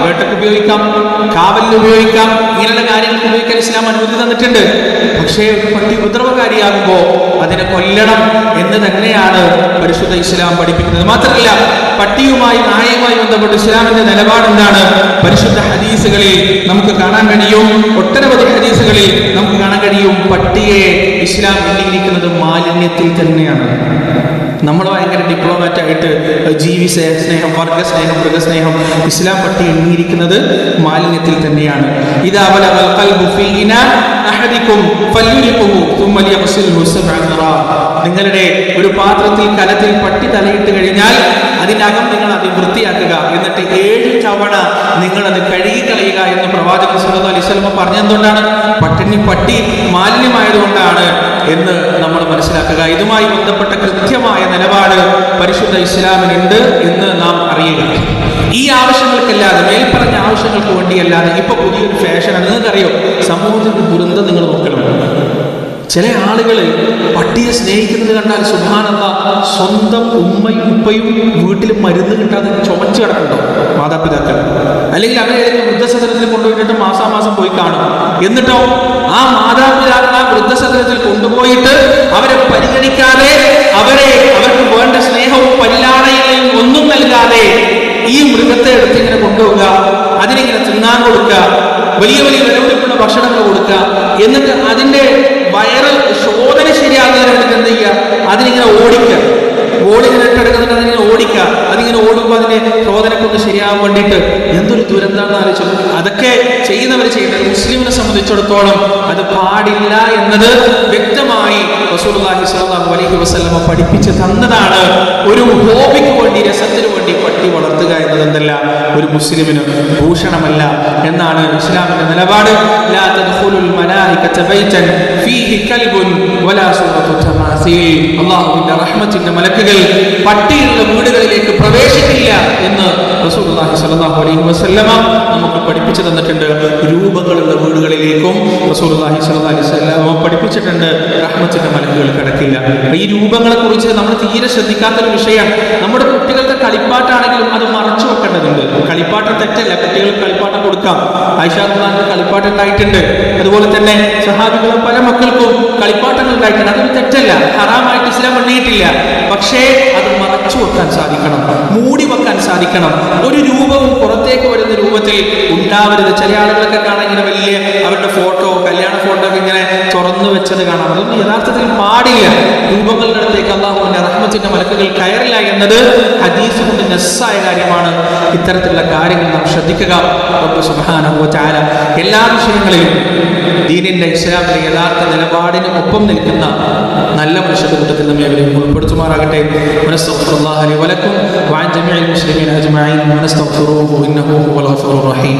ഉപയോഗിക്കാം കാവലിന് ഉപയോഗിക്കാം ഇങ്ങനെയുള്ള കാര്യങ്ങൾക്ക് ഉപയോഗിക്കാൻ ഇസ്ലാം അനുമതി തന്നിട്ടുണ്ട് പക്ഷേ ഒരു പട്ടി ഉപദ്രവകാരിയാകുമ്പോൾ അതിനെ കൊല്ലണം എന്ന് തന്നെയാണ് പരിശുദ്ധ ഇസ്ലാം പഠിപ്പിക്കുന്നത് മാത്രമല്ല പട്ടിയുമായി നായയുമായി ബന്ധപ്പെട്ട് ഇസ്ലാമിന്റെ നിലപാട് എന്താണ് പരിശുദ്ധ ഹദീസുകളിൽ നമുക്ക് കാണാൻ കഴിയും ഒട്ടനവധി ഹദീസുകളിൽ നമുക്ക് കാണാൻ കഴിയും പട്ടിയെ ഇസ്ലാം എണ്ണിയിരിക്കുന്നത് മാലിന്യത്തിൽ തന്നെയാണ് നമ്മൾ ഭയങ്കര ഡിപ്ലോമാറ്റ് ആയിട്ട് ജീവി സ്നേ- സ്നേഹം വർഗ സ്നേഹം മൃഗസ്നേഹം ഇസ്ലാം പട്ടി എണ്ണിയിരിക്കുന്നത് മാലിന്യത്തിൽ തന്നെയാണ് ഇതാ ബലഗൽ ഖൽബു ഫീ ഇനാ അഹദിക്കും ഫല്യുരിഖുഹു ثم ليغسله سبع مرات നിങ്ങളുടെ ഒരു പാത്രത്തിൽ കലത്തിൽ പട്ടി തലയിട്ട് കഴിഞ്ഞാൽ അതിനകം നിങ്ങൾ അത് വൃത്തിയാക്കുക എന്നിട്ട് ഏഴ് തവണ നിങ്ങൾ അത് കഴുകിക്കളയുക എന്ന് പ്രവാചകൻ സല്ലല്ലാഹു അലൈഹി വസല്ലം പറഞ്ഞെന്തുകൊണ്ടാണ് പട്ടിണി പട്ടി മാലിന്യമായതുകൊണ്ടാണ് എന്ന് നമ്മൾ മനസ്സിലാക്കുക ഇതുമായി ബന്ധപ്പെട്ട കൃത്യമായ നിലപാട് പരിശുദ്ധ ഇസ്ലാമിനുണ്ട് എന്ന് നാം അറിയുക ഈ ആവശ്യങ്ങൾക്കല്ലാതെ മേൽപ്പറഞ്ഞ ആവശ്യങ്ങൾക്ക് വേണ്ടിയല്ലാതെ ഇപ്പൊ പുതിയൊരു ഫാഷനാണ് നിങ്ങൾക്കറിയോ സമൂഹത്തിന്റെ ദുരന്തം നിങ്ങൾ നോക്കണം ചില ആളുകൾ പട്ടിയെ സ്നേഹിക്കുന്നത് കണ്ടാൽ സുഭാനന്ദ സ്വന്തം ഉമ്മയും ഉപ്പയും വീട്ടിൽ മരുന്ന് കിട്ടാതെ ചുമച്ചു കിടക്കുന്നുണ്ടോ മാതാപിതാക്കൾ അല്ലെങ്കിൽ അവരെ ഏതെങ്കിലും വൃദ്ധസദനത്തിൽ കൊണ്ടുപോയിട്ട് മാസാമാസം പോയി കാണും എന്നിട്ടോ ആ മാതാപിതാക്കൾ ആ വൃദ്ധസദനത്തിൽ കൊണ്ടുപോയിട്ട് അവരെ പരിഗണിക്കാതെ അവരെ അവർക്ക് വേണ്ട സ്നേഹവും പരിലാളയും ഒന്നും നൽകാതെ ഈ മൃഗത്തെ എടുത്ത് ഇങ്ങനെ കൊണ്ടുപോവുക അതിനിങ്ങനെ തിന്നാൻ കൊടുക്കുക വലിയ വലിയ വിലപിടിപ്പുള്ള ഭക്ഷണങ്ങൾ കൊടുക്കുക എന്നിട്ട് അതിന്റെ വയറ് ശോധന ശരിയാകുന്നതിന് വേണ്ടി എന്ത് ചെയ്യുക അതിനിങ്ങനെ ഓടിക്കുക ഓടിങ്ങനെ കിടക്കുന്നുണ്ട് അതിങ്ങനെ ഓടിക്കുക അതിങ്ങനെ ഓടുമ്പോൾ അതിന്റെ ശോധനക്കൊന്ന് ശരിയാകാൻ വേണ്ടിയിട്ട് എന്തൊരു ദുരന്താണെന്ന് ആലോചിച്ചു അതൊക്കെ ചെയ്യുന്നവർ ചെയ്യുന്നത് മുസ്ലിമിനെ സംബന്ധിച്ചിടത്തോളം അത് പാടില്ല എന്നത് വ്യക്തമായി റസൂലുള്ളാഹി സ്വല്ലല്ലാഹു അലൈഹി വസല്ലമ പഠിപ്പിച്ച് തന്നതാണ് ഒരു ഹോബിക്ക് വേണ്ടി രസത്തിന് വേണ്ടി പട്ടി വളർത്തുക എന്നത് എന്തല്ല ഒരു മുസ്ലിമിന് ഭൂഷണമല്ല എന്നാണ് ഇസ്ലാമിന്റെ നിലപാട് ലാ തദ്ഖുലുൽ മലായികത ബൈതൻ ഫീഹി കൽബുൻ വലാ സൂറത്തു തമാസീൽ അല്ലാഹുവിന്റെ റഹ്മത്തിന്റെ മലക്കുകൾ പട്ടിയുള്ള വീടുകളിലേക്ക് പ്രവേശിക്കില്ല എന്ന് റസൂലുള്ളാഹി സ്വല്ലല്ലാഹു അലൈഹി വസല്ലമ നമുക്ക് പഠിപ്പിച്ചു തന്നിട്ടുണ്ട് രൂപങ്ങളുള്ള വീടുകളിലേക്കും റസൂലുള്ളാഹി സ്വല്ലല്ലാഹു അലൈഹി വസല്ലമ പഠിപ്പിച്ചിട്ടുണ്ട് റഹ്മത്തിന്റെ മലക്കുകൾ കിടക്കില്ല ഈ രൂപങ്ങളെ കുറിച്ച് നമ്മൾ തീരെ ശ്രദ്ധിക്കാത്ത ഒരു വിഷയമാണ് നമ്മുടെ കുട്ടികളുടെ കളിപ്പാട്ടാണെങ്കിലും അത് മറച്ചു വെക്കേണ്ടതുണ്ട് കളിപ്പാട്ടം തെറ്റല്ല കുട്ടികൾക്ക് കളിപ്പാട്ടം കൊടുക്കാം ആയിഷാഖുലാന്റെ കളിപ്പാട്ടം ഉണ്ടായിട്ടുണ്ട് അതുപോലെ തന്നെ സഹാബികളും പല മക്കൾക്കും കളിപ്പാട്ടങ്ങൾ ഉണ്ടായിട്ടുണ്ട് അതൊരു തെറ്റല്ല ഹറാമായിട്ട് ഇസ്ലാം എണ്ണിയിട്ടില്ല പക്ഷേ അത് മറച്ചു വെക്കാൻ സാധിക്കണം മൂടി വെക്കാൻ സാധിക്കണം ഒരു രൂപവും പുറത്തേക്ക് വരുന്ന രൂപത്തിൽ ഉണ്ടാവരുത് ചില ആളുകളൊക്കെ കാണാൻ ഇങ്ങനെ വലിയ അവരുടെ ഫോട്ടോ കല്യാണ ഫോട്ടോ ഒക്കെ ഇങ്ങനെ തുറന്നു വെച്ചത് കാണാം അതൊന്നും യഥാർത്ഥത്തിൽ പാടില്ല രൂപങ്ങളുടെ അടുത്തേക്ക് അള്ളാഹുവിന്റെ റഹ്മത്തിന്റെ മലക്കുകൾ കയറില്ല എന്നത് ഹദീസ് കൊണ്ട് നെസ്സായ കാര്യമാണ് ഇത്തരത്തിലുള്ള കാര്യങ്ങൾ നാം ശ്രദ്ധിക്കുക റബ്ബ് സുബ്ഹാനഹു വ തആല എല്ലാ വിഷയങ്ങളിലും ദീനിന്റെ ഇസ്ലാമിലെ യഥാർത്ഥ നിലപാടിന് ഒപ്പം നിൽക്കുന്ന നല്ല മനുഷ്യരുടെ കൂട്ടത്തിൽ നമ്മെ അവരെയും ഉൾപ്പെടുത്തുമാറാകട്ടെ വനസ്തഗ്ഫിറുല്ലാഹ ലി വലക്കും വഅൻ ജമീഇൽ മുസ്ലിമീന അജ്മഈൻ വനസ്തഗ്ഫിറുഹു ഇന്നഹു ഹുവൽ ഗഫൂറുർ റഹീം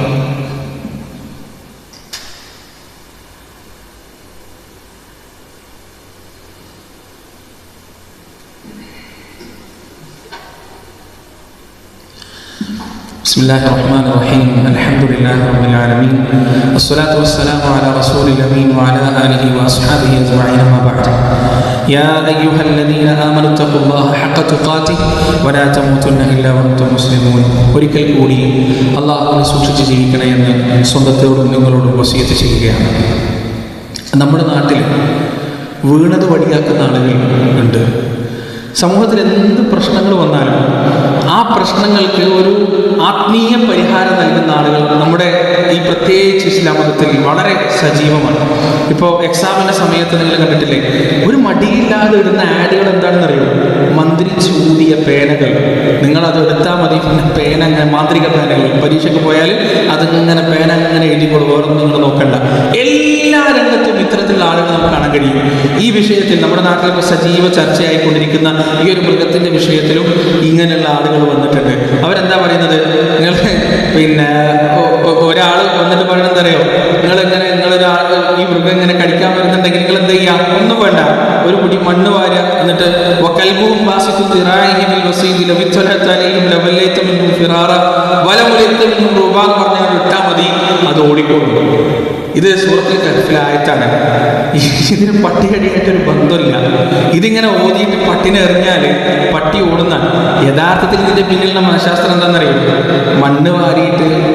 بسم الله الرحمن الرحيم الحمد لله رب العالمين والصلاة والسلام على رسول الأمين وعلى آله وأصحابه أجمعين ما بعد يا أيها الذين آمنوا اتقوا الله حق تقاته ولا تموتن إلا وأنتم مسلمون ഒരിക്കൽ കൂടി അള്ളാഹുവിനെ സൂക്ഷിച്ച് ജീവിക്കണേ എന്ന് സ്വന്തത്തോടും നിങ്ങളോടും വസീയത്ത് ചെയ്യുകയാണ് നമ്മുടെ നാട്ടിൽ വീണത് വടിയാക്കുന്ന ആളുകൾ ഉണ്ട് സമൂഹത്തിൽ എന്ത് പ്രശ്നങ്ങൾ വന്നാലും ആ പ്രശ്നങ്ങൾക്ക് ഒരു ആത്മീയ പരിഹാരം നൽകുന്ന ആളുകൾ നമ്മുടെ ഈ പ്രത്യേകിച്ച് ഇസ്ലാം മതത്തിൽ വളരെ സജീവമാണ് ഇപ്പോൾ എക്സാമിൻ്റെ സമയത്ത് നിങ്ങൾ കണ്ടിട്ടില്ലേ ഒരു മടിയില്ലാതെ ഇടുന്ന ആഡുകൾ എന്താണെന്ന് അറിയോ മന്ത്രിച്ച് ഊതിയ പേനകൾ നിങ്ങൾ അത് എടുത്താൽ മതി പിന്നെ പേന അങ്ങനെ മാന്ത്രിക പേനകൾ പരീക്ഷയ്ക്ക് പോയാൽ അതിങ്ങനെ പേന അങ്ങനെ എഴുതി കൊടുക്കും വേറൊന്നും നിങ്ങൾ നോക്കണ്ട എല്ലാ രംഗത്തും ഇത്തരത്തിലുള്ള ആളുകൾ നമുക്ക് കാണാൻ കഴിയും ഈ വിഷയത്തിൽ നമ്മുടെ നാട്ടിലൊക്കെ സജീവ ചർച്ചയായിക്കൊണ്ടിരിക്കുന്ന ഈ ഒരു മൃഗത്തിന്റെ വിഷയത്തിലും ഇങ്ങനെയുള്ള ആളുകൾ വന്നിട്ടുണ്ട് അവരെന്താ പറയുന്നത് നിങ്ങൾ പിന്നെ ഒരാൾ വന്നിട്ട് പറയുന്നത് എന്താ അറിയോ നിങ്ങൾ ഇങ്ങനെ നിങ്ങളൊരാൾ ഈ മൃഗം ഇങ്ങനെ കടിക്കാൻ വരുന്നുണ്ടെങ്കിൽ നിങ്ങൾ എന്ത് ചെയ്യാം ഒന്നും വേണ്ട ഒരു പിടി മണ്ണ് വാരുക എന്നിട്ട് വകൽബുഹും ബാസിത്തും ദിറാഇഹിം ബിൽ വസീദി ലവിത്വലഹത്ത് അലൈഹിം ലവല്ലൈത മിൻഹും ഫിറാറ വലമുലിത്ത മിൻഹും റുബാ എന്ന് പറഞ്ഞാൽ ഇട്ടാൽ മതി അത് ഓടിക്കോളും ഇത് സൂറത്തിൽ കരത്തിലായിട്ടാണ് ഇതിന് പട്ടികടിയായിട്ടൊരു ബന്ധമില്ല ഇതിങ്ങനെ ഓതിയിട്ട് പട്ടിനെ എറിഞ്ഞാൽ പട്ടി ഓടുന്നതാണ് യഥാർത്ഥത്തിൽ ഇതിന്റെ പിന്നിലുള്ള മനഃശാസ്ത്രം എന്താണെന്നറിയോ മണ്ണ് വാരിയിട്ട്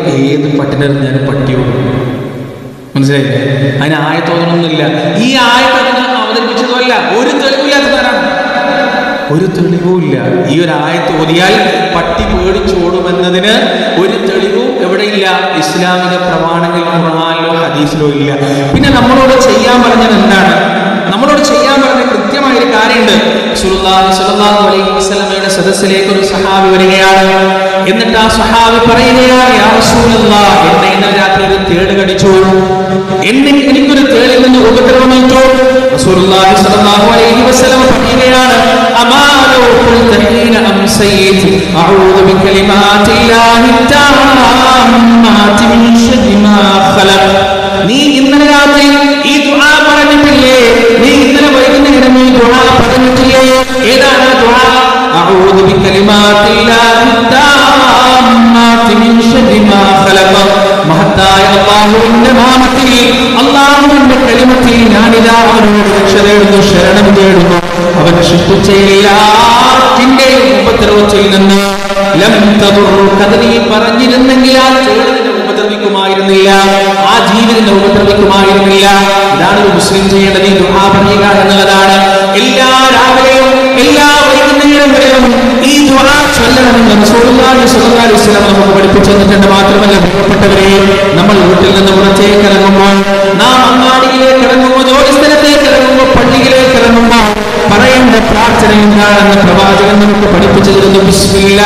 ഏത് പട്ടിനെറിഞ്ഞാലും പട്ടിയോടും മനസ്സിലായില്ലേ അതിന് ആയത്തോന്നൊന്നുമില്ല ഈ ആയത്ത് അതിന് അവതരിപ്പിച്ചതുമല്ല ഒരു തെളിവില്ലാത്തതാണ് ഒരു തെളിവുമില്ല ഈ ഒരു ആയത്ത് ഓതിയാൽ പട്ടി പേടിച്ചോടുമെന്നതിന് ഒരു തെളിവും എവിടെയില്ല ഇസ്ലാമിക പ്രമാണങ്ങളിൽ ഖുർആനിലോ ഹദീസിലോ ഇല്ല പിന്നെ നമ്മളോട് ചെയ്യാൻ പറഞ്ഞത് എന്താണ് നമ്മളോട് ചെയ്യാൻ പറഞ്ഞ കൃത്യമായ ഒരു കാര്യമുണ്ട് റസൂലുള്ളാഹി സ്വല്ലല്ലാഹു അലൈഹി വസല്ലമയുടെ സദസ്സിലേക്ക് ഒരു സഹാബി വരികയാണ് എന്നിട്ട് ആ സഹാബി പറയുകയാണ് യാ റസൂലല്ലാഹ് എന്നെ ഇന്നലെ രാത്രി ഒരു തേട് കടിച്ചു എന്നെ എനിക്കൊരു തേടിൽ നിന്ന് ഉപദ്രവമേറ്റു റസൂലുള്ളാഹി സ്വല്ലല്ലാഹു അലൈഹി വസല്ലമ പറയുകയാണ് അമാലോ ഖുൽത ഹീന അംസൈത് അഊദു ബികലിമാത്തില്ലാഹി താമ്മാതി മിൻ ശർരി മാ ഖലഖ നീ ഇന്നലെ രാത്രി ഈ ദുആ പറഞ്ഞിട്ടില്ലേ നീ ഇന്നലെ വൈകുന്നേരം ഈ ദുആ പറഞ്ഞിട്ടില്ലേ ഏതാണ് ആ ദുആ അഊദു ബികലിമാത്തില്ലാഹി താമ്മാതി മിൻ ശർരി മാ ഖലഖ മഹത്തായ അള്ളാഹുവിന്റെ നാമത്തിൽ അള്ളാഹുവിന്റെ കലിമത്തിൽ ഞാനിതാ അവനോട് രക്ഷ തേടുന്നു ശരണം തേടുന്നു അവൻ സൃഷ്ടിച്ച എല്ലാത്തിന്റെയും ഉപദ്രവത്തിൽ നിന്ന് ലം തദുറുക നീ പറഞ്ഞിരുന്നെങ്കിൽ ആ ചേടതിനെ ഉപദ്രവിക്കുമായിരുന്നില്ല ആ ജീവിതനെ ഉപദ്രവിക്കുമായിരുന്നില്ല ഇതാണ് ഒരു മുസ്ലിം ചെയ്യേണ്ടത് ഈ ദുആ പറയുക എന്നുള്ളതാണ് എല്ലാ രാവിലെയും എല്ലാ വൈകുന്നേരങ്ങളിലും ഈ ദുആ ചൊല്ലണമെന്ന് റസൂലുള്ളാഹി സ്വല്ലല്ലാഹു അലൈഹി വസല്ലം നമുക്ക് പഠിപ്പിച്ചു തന്നിട്ടുണ്ട് മാത്രമല്ല പ്രിയപ്പെട്ടവരെ നമ്മൾ വീട്ടിൽ നിന്ന് പുറത്തേക്ക് ഇറങ്ങുമ്പോൾ നാം അങ്ങാടിയിലേക്ക് ഇറങ്ങുമ്പോൾ ജോലിസ്ഥലത്തേക്ക് ഇറങ്ങുമ്പോൾ പള്ളിയിലേക്ക് ഇറങ്ങുമ്പോൾ പറയേണ്ട പ്രാർത്ഥന എന്താണെന്ന് പ്രവാചകൻ നമുക്ക് പഠിപ്പിച്ചു തരുന്നു ബിസ്മില്ലാ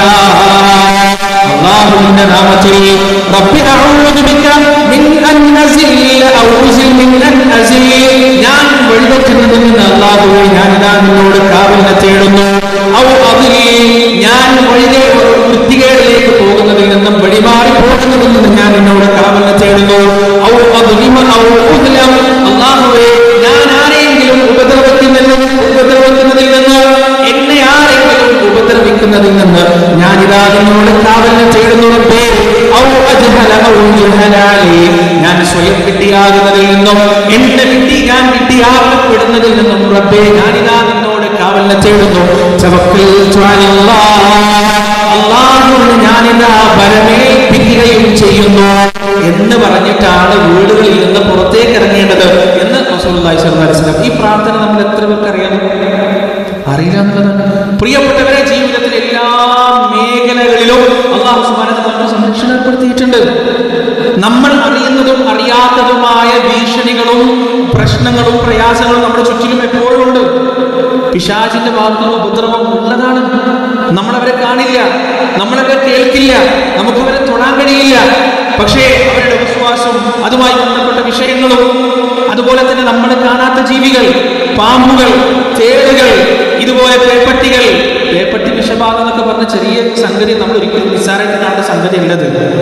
അള്ളാഹുവിന്റെ നാമത്തിൽ റബ്ബി അഊദു ബിക മിൻ അൻ അസില്ല ഔ ഉസിൽ മിൻ അൻ അസിൽ ഞാൻ വഴിതെറ്റുന്നതിൽ നിന്ന് അള്ളാഹുവേ ഞാൻ ഇതാ നിന്നോട് കാവലിനെ തേടുന്നു ഔ അതിൽ ഞാൻ വഴിതെ വൃത്തികേടിലേക്ക് പോകുന്നതിൽ നിന്നും വഴിമാറി പോകുന്നതിൽ നിന്നും ഞാൻ നിന്നോട് കാവലിനെ തേടുന്നു ഔ അദ്ലിമ ഔ ഉദ്ലം അള്ളാഹുവേ ഞാൻ ആരെയെങ്കിലും ഉപദ്രവിക്കുന്നതിൽ ഉപദ്രവിക്കുന്നതിൽ നിന്ന് എന്നെ ആരെങ്കിലും ഉപദ്രവിക്കുന്നതിൽ നിന്ന് ഞാൻ ഇതാ നിന്നോട് കാവലിനെ തേടുന്നു റബ്ബേ ഔ അജ്ഹല ഔ ജഹലാലി ഞാൻ സ്വയം വിഡ്ഢിയാകുന്നതിൽ നിന്നും എന്നെ വിഡ്ഢി ഞാൻ വിഡ്ഢിയാക്കപ്പെടുന്നതിൽ നിന്നും റബ്ബേ ഞാൻ ഇതാ നിന്നോട് കാവലിനെ തേടുന്നു തവക്കൽതു അലല്ലാഹ് അള്ളാഹുവിന് ഞാനിതാ പരമേൽപ്പിക്കുകയും ചെയ്യുന്നു എന്ന് പറഞ്ഞിട്ടാണ് വീടുകളിൽ നിന്ന് പുറത്തേക്ക് ഇറങ്ങേണ്ടത് എന്ന് റസൂലുള്ളാഹി സ്വല്ലല്ലാഹു അലൈഹി വസല്ലം ഈ പ്രാർത്ഥന നമ്മൾ എത്ര പേർക്ക് അറിയാം അറിയില്ല എന്നുള്ളതാണ് പ്രിയപ്പെട്ടവരെ ജീവിതത്തിൽ എല്ലാ മേഖലകളിലും അള്ളാഹു സുബ്ഹാനഹു വ തആല സംരക്ഷണം ഏർപ്പെടുത്തിയിട്ടുണ്ട് നമ്മൾ അറിയുന്നതും അറിയാത്തതുമായ ഭീഷണികളും പ്രശ്നങ്ങളും പ്രയാസങ്ങളും നമ്മുടെ ചുറ്റിലും എപ്പോഴും ഉണ്ട് പിശാചിന്റെ ഭാഗത്തുള്ള ഉപദ്രവം ഉള്ളതാണ് നമ്മളവരെ കാണില്ല നമ്മളവരെ കേൾക്കില്ല നമുക്കവരെ തൊടാൻ കഴിയില്ല പക്ഷേ അവരുടെ വിശ്വാസവും അതുമായി ബന്ധപ്പെട്ട വിഷയങ്ങളും അതുപോലെ തന്നെ നമ്മൾ കാണാത്ത ജീവികൾ പാമ്പുകൾ തേളുകൾ ഇതുപോലെ പേപ്പട്ടികൾ പേപ്പട്ടി വിഷബാധ എന്നൊക്കെ പറഞ്ഞ ചെറിയ സംഗതി നമ്മൾ ഒരിക്കലും നിസ്സാരമായിട്ട് കാണുന്ന സംഗതി ഉള്ളത്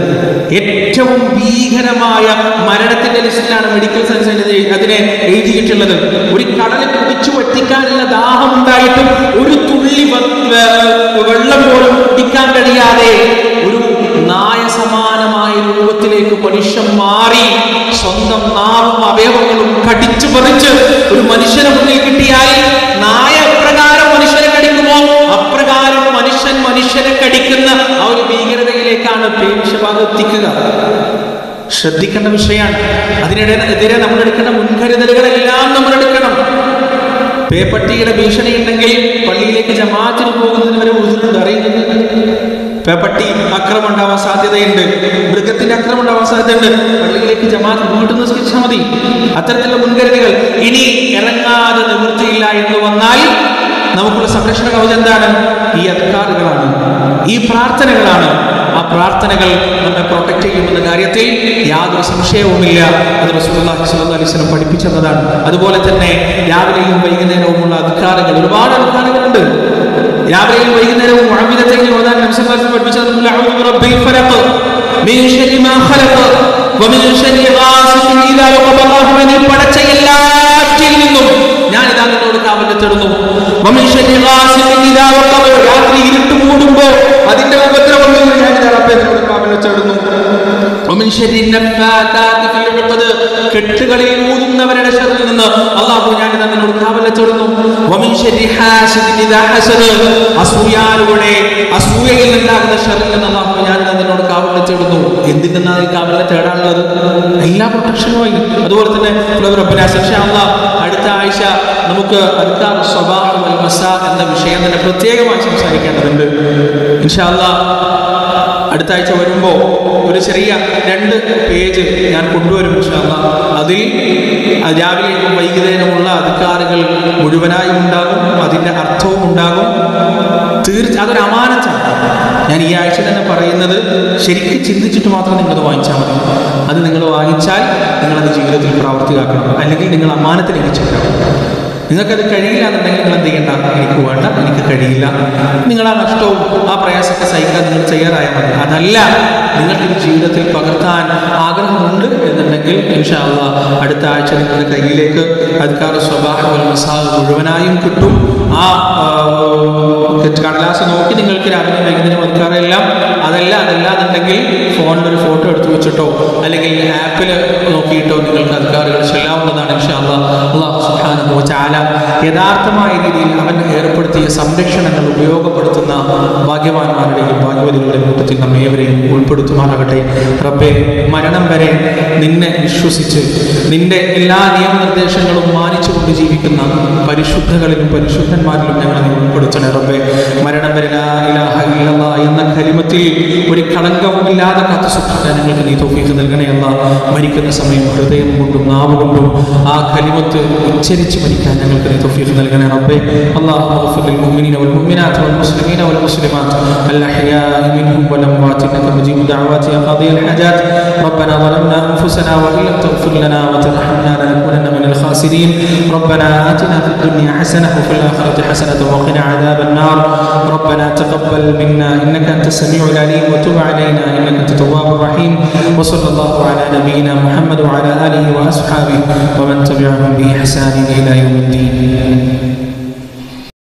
ഏറ്റവും ഭീകരമായ മരണത്തിന്റെ ലിസ്റ്റിലാണ് മെഡിക്കൽ സയൻസ് അതിനെ അതിനെ എഴുതിയിട്ടുള്ളത് ഒരു കടലിൽ കുടിച്ചു വെട്ടിക്കാനുള്ള ദാഹം ഉണ്ടായിട്ടും ഒരു തുള്ളി വെ- വെ- വെള്ളം പോലും കുടിക്കാൻ കഴിയാതെ ഒരു നായ സമാനമായ രൂപത്തിലേക്ക് മനുഷ്യൻ മാറി സ്വന്തം നാവും അവയവങ്ങളും കടിച്ചു പറിച്ച് ഒരു മനുഷ്യനെ മുന്നിൽ കിട്ടിയാൽ നായ എപ്രകാരം മനുഷ്യനെ കടിക്കുമോ അപ്രകാരം മനുഷ്യൻ മനുഷ്യനെ കടിക്കുന്ന ആ ഒരു ഭീകരതയിലേക്കാണ് പേവിഷബാധ എത്തിക്കുക ശ്രദ്ധിക്കേണ്ട വിഷയമാണ് അതിനിടെ എതിരെ നമ്മൾ എടുക്കേണ്ട മുൻകരുതലുകളെല്ലാം നമ്മൾ എടുക്കണം പേപ്പട്ടിയുടെ ഭീഷണി ഉണ്ടെങ്കിൽ പള്ളിയിലേക്ക് ജമാഅത്തിന് പോകുന്നതിന് വരെ ഉഴുതുണ്ട് അറിയുന്നത് പേപ്പട്ടി അക്രമം ഉണ്ടാവാൻ സാധ്യതയുണ്ട് മൃഗത്തിന്റെ അക്രമം ഉണ്ടാവാൻ സാധ്യതയുണ്ട് പള്ളിയിലേക്ക് ജമാഅത്ത് വീട്ടിൽ നിസ്കരിച്ചാൽ മതി അത്തരത്തിലുള്ള മുൻകരുതലുകൾ ഇനി ഇറങ്ങാതെ നിവൃത്തിയില്ല എന്ന് വന്നാൽ നമുക്കുള്ള സംരക്ഷണ കവചം എന്താണ് ഈ അധികാറുകളാണ് ഈ പ്രാർത്ഥനകളാണ് ആ പ്രാർത്ഥനകൾ നമ്മെ പ്രൊട്ടക്ട് ചെയ്യുമെന്ന കാര്യത്തിൽ യാതൊരു സംശയവുമില്ല അത് റസൂലുള്ളാഹി സ്വല്ലല്ലാഹു അലൈഹി വസല്ലം പഠിപ്പിച്ചതാണ് അതുപോലെ തന്നെ രാവിലെയും വൈകുന്നേരവുമുള്ള അധികാരങ്ങൾ ഒരുപാട് അധികാരങ്ങളുണ്ട് രാവിലെയും വൈകുന്നേരവും മുഅമ്മിനത്തൈനി ഓതാൻ നബി സല്ലല്ലാഹു അലൈഹി വസല്ലം പഠിപ്പിച്ചത് ഖുൽ അഊദു ബിറബ്ബിൽ ഫലഖ് മിൻ ശർരി മാ ഖലഖ് വമിൻ ശർരി ഗാസിഖിൻ ഇദാ വഖബ അല്ലാഹു നീ പടച്ച എല്ലാറ്റിൽ നിന്നും ഞാൻ ഇതാ നിന്നോട് കാവലിനെ തേടുന്നു വമിൻ ശർരി ഗാസിഖിൻ ഇദാ വഖബ രാത്രി ഇരുട്ട് മൂടുമ്പോൾ അതിന്റെ ഉപദ്രവങ്ങളിൽ നിന്ന് ഞാൻ ഇതാ റബ്ബേ നിന്നോട് കാവലിനെ തേടുന്നു വമിൻ ശർരി നഫ്ഫാതാതി ഫിൽ ഉഖദ് കെട്ടുകളിൽ ഊതുന്നവരുടെ ഷറിൽ നിന്ന് അല്ലാഹു ഞാൻ ഇതാ നിന്നോട് കാവലിനെ തേടുന്നു വമിൻ ശർരി ഹാസിദിൻ ഇദാ ഹസദ് അസൂയാലുടെ അസൂയയിൽ നിന്നുണ്ടാകുന്ന ഷറിൽ നിന്ന് അല്ലാഹു ഞാൻ ഇതാ നിന്നോട് കാവലിനെ തേടുന്നു എന്തിന് നിന്നായിരിക്കും അവരെ തേടാനുള്ളത് എല്ലാ പ്രൊട്ടക്ഷനുമായി അതുപോലെ തന്നെ ഫ്ലവർ അബ്ബിനാസ് ഇൻഷാ അല്ലാഹ് അടുത്ത ആഴ്ച നമുക്ക് അദ്കാർ സ്വബാഹ് വൽ മസാ എന്ന വിഷയം തന്നെ പ്രത്യേകമായി സംസാരിക്കേണ്ടതുണ്ട് ഇൻഷാ അല്ലാഹ് അടുത്ത ആഴ്ച വരുമ്പോൾ ഒരു ചെറിയ രണ്ട് പേജ് ഞാൻ കൊണ്ടുവരും ഇൻഷാ അല്ലാഹ്. അതിൽ അത് രാവിലെയും വൈകുന്നേരമുള്ള അധികാരികൾ മുഴുവനായും ഉണ്ടാകും അതിൻ്റെ അർത്ഥവും ഉണ്ടാകും തീർച്ച അതൊരു അമാനത്താണ് ഞാൻ ഈ ആഴ്ച തന്നെ പറയുന്നത് ശരിക്കും ചിന്തിച്ചിട്ട് മാത്രം നിങ്ങളത് വാങ്ങിച്ചാൽ മതി അത് നിങ്ങൾ വാങ്ങിച്ചാൽ നിങ്ങളത് ജീവിതത്തിൽ പ്രാവർത്തിയാക്കണം അല്ലെങ്കിൽ നിങ്ങൾ അമാനത്തിലേക്ക് ചേരണം നിങ്ങൾക്കത് കഴിയില്ല എന്നുണ്ടെങ്കിൽ നിങ്ങൾ എന്ത് ചെയ്യണ്ട എനിക്ക് വേണ്ട എനിക്ക് കഴിയില്ല നിങ്ങൾ ആ നഷ്ടവും ആ പ്രയാസമൊക്കെ സഹിക്കാൻ നിങ്ങൾ തയ്യാറായാൽ മതി അതല്ല നിങ്ങൾക്ക് ഇത് ജീവിതത്തിൽ പകർത്താൻ ആഗ്രഹമുണ്ട് എന്നുണ്ടെങ്കിൽ ഇൻഷാ അള്ളാ അടുത്ത ആഴ്ച നിങ്ങളുടെ കയ്യിലേക്ക് അധികാര സ്വഭാവ മസാല മുഴുവനായും കിട്ടും ആ ആ, കടലാസ് നോക്കി നിങ്ങൾക്ക് രാവിലെ വൈകുന്നേരം അധികാരമെല്ലാം അതല്ല അതല്ല എന്നുണ്ടെങ്കിൽ ഫോണിൽ ഒരു ഫോട്ടോ എടുത്തു വെച്ചിട്ടോ അല്ലെങ്കിൽ ആപ്പിൽ നോക്കിയിട്ടോ നിങ്ങൾക്ക് അധികാരികൾ ചെല്ലാവുന്നതാണ് ഇൻഷാ അള്ളാ അള്ളാഹു സുബ്ഹാനഹു വ തആല യഥാർത്ഥമായ രീതിയിൽ അവൻ ഏർപ്പെടുത്തിയ സംരക്ഷണങ്ങൾ ഉപയോഗപ്പെടുത്തുന്ന ഭാഗ്യവാന്മാരുടെയും ഭാഗ്യവതികളുടെയും കൂട്ടത്തിൽ നമ്മെ ഏവരെയും ഉൾപ്പെടുത്തുമാറാകട്ടെ റബ്ബെ മരണം വരെ നിന്നെ വിശ്വസിച്ച് നിന്റെ എല്ലാ നിയമനിർദ്ദേശങ്ങളും മാനിച്ചുകൊണ്ട് ജീവിക്കുന്ന പരിശുദ്ധകളിലും പരിശുദ്ധന്മാരിലും ഞങ്ങളെ നീ ഉൾപ്പെടുത്തണേ റബ്ബെ മരണം വരെ ലാ ഇലാഹ ഇല്ലല്ലാ എന്ന കരിമത്തിൽ ഒരു കളങ്കവുമില്ലാതെ കാത്തു സൂക്ഷിക്കാൻ ഞങ്ങൾക്ക് നീ തോഫീക്ക് നൽകണേ അല്ല മരിക്കുന്ന സമയം ഹൃദയം കൊണ്ടും നാവ് കൊണ്ടും ആ കലിമത്ത് ഉച്ചരിച്ച് മരിക്കാൻ ഞങ്ങൾക്ക് നീ തോഫീക്ക് നൽകണേ റബ്ബെ അല്ലാഹു اغفر للمؤمنين والمؤمنات والمسلمين والمسلمات الأحياء منهم والأموات إنك مجيب دعوات يا قاضي الحاجات ربنا ظلمنا أنفسنا وإن لم تغفر لنا وترحمنا لنكونن من الخاسرين ربنا آتنا في الدنيا حسنة وفي الآخرة حسنة وقنا عذاب النار ربنا تقبل منا إنك أنت السميع العليم وتب علينا إنك أنت التواب الرحيم وصلى الله على نبينا محمد وعلى آله وأصحابه ومن تبعهم بإحسان إلى يوم الدين